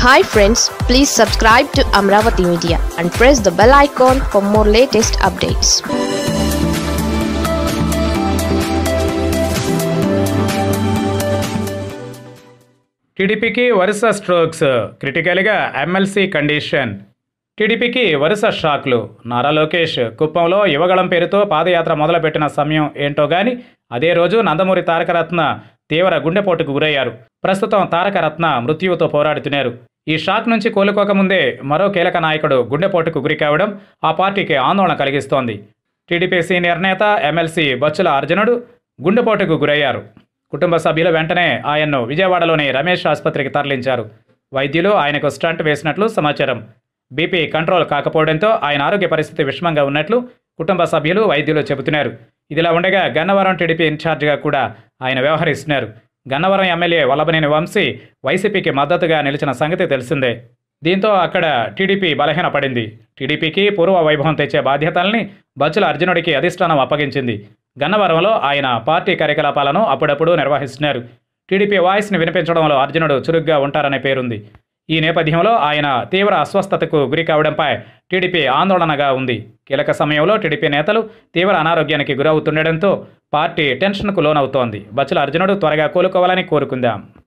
hi friends please subscribe to Amaravati media and press the bell icon for more latest updates టీడీపీకి వరుస strokes క్రిటికల్గా MLC condition టీడీపీకి వరుస షాక్లు నారా లోకేష్ కుప్పంలో యువగళం పేరుతో పాదయాత్ర మొదలుపెట్టిన సమయం ఏంటో గాని అదే రోజు నందమూరి తారకరత్న తీవ్ర గుండెపోటుకు గురయ్యారు ప్రస్తుతం తారకరత్న మృత్యువుతో పోరాడుతున్నారు ఈ షాక్ నుంచి కోలుకోకముందే మరో కీలక నాయకుడు గుండెపోటుకు గురి కావడం ఆ పార్టీకి ఆందోళన కలిగిస్తోంది టీడీపీ సీనియర్ నేత ఎమ్మెల్సీ బొచ్చుల అర్జునుడు గుండెపోటుకు గురయ్యారు కుటుంబ సభ్యులు వెంటనే ఆయన్ను విజయవాడలోని రమేష్ ఆసుపత్రికి తరలించారు వైద్యులు ఆయనకు స్టంట్ వేసినట్లు సమాచారం బీపీ కంట్రోల్ కాకపోవడంతో ఆయన ఆరోగ్య పరిస్థితి విషమంగా ఉన్నట్లు కుటుంబ సభ్యులు వైద్యులు చెబుతున్నారు ఇదిలా ఉండగా గన్నవరం టీడీపీ ఇన్ఛార్జిగా కూడా ఆయన వ్యవహరిస్తున్నారు గన్నవరం ఎమ్మెల్యే వల్లభనేని వంశీ వైసీపీకి మద్దతుగా నిలిచిన సంగతి తెలిసిందే దీంతో అక్కడ టీడీపీ బలహీనపడింది టీడీపీకి పూర్వ వైభవం తెచ్చే బాధ్యతల్ని బచ్చుల అర్జునుడికి అధిష్టానం అప్పగించింది గన్నవరంలో ఆయన పార్టీ కార్యకలాపాలను అప్పుడప్పుడు నిర్వహిస్తున్నారు టీడీపీ వాయిస్ని వినిపించడంలో అర్జునుడు చురుగ్గా ఉంటారనే పేరుంది ఈ నేపథ్యంలో ఆయన తీవ్ర అస్వస్థతకు గురి కావడంపై టీడీపీ ఆందోళనగా ఉంది కీలక సమయంలో టీడీపీ నేతలు తీవ్ర అనారోగ్యానికి గురవుతుండటంతో పార్టీ టెన్షన్కు లోనవుతోంది బచ్చుల అర్జునుడు త్వరగా కోలుకోవాలని కోరుకుందాం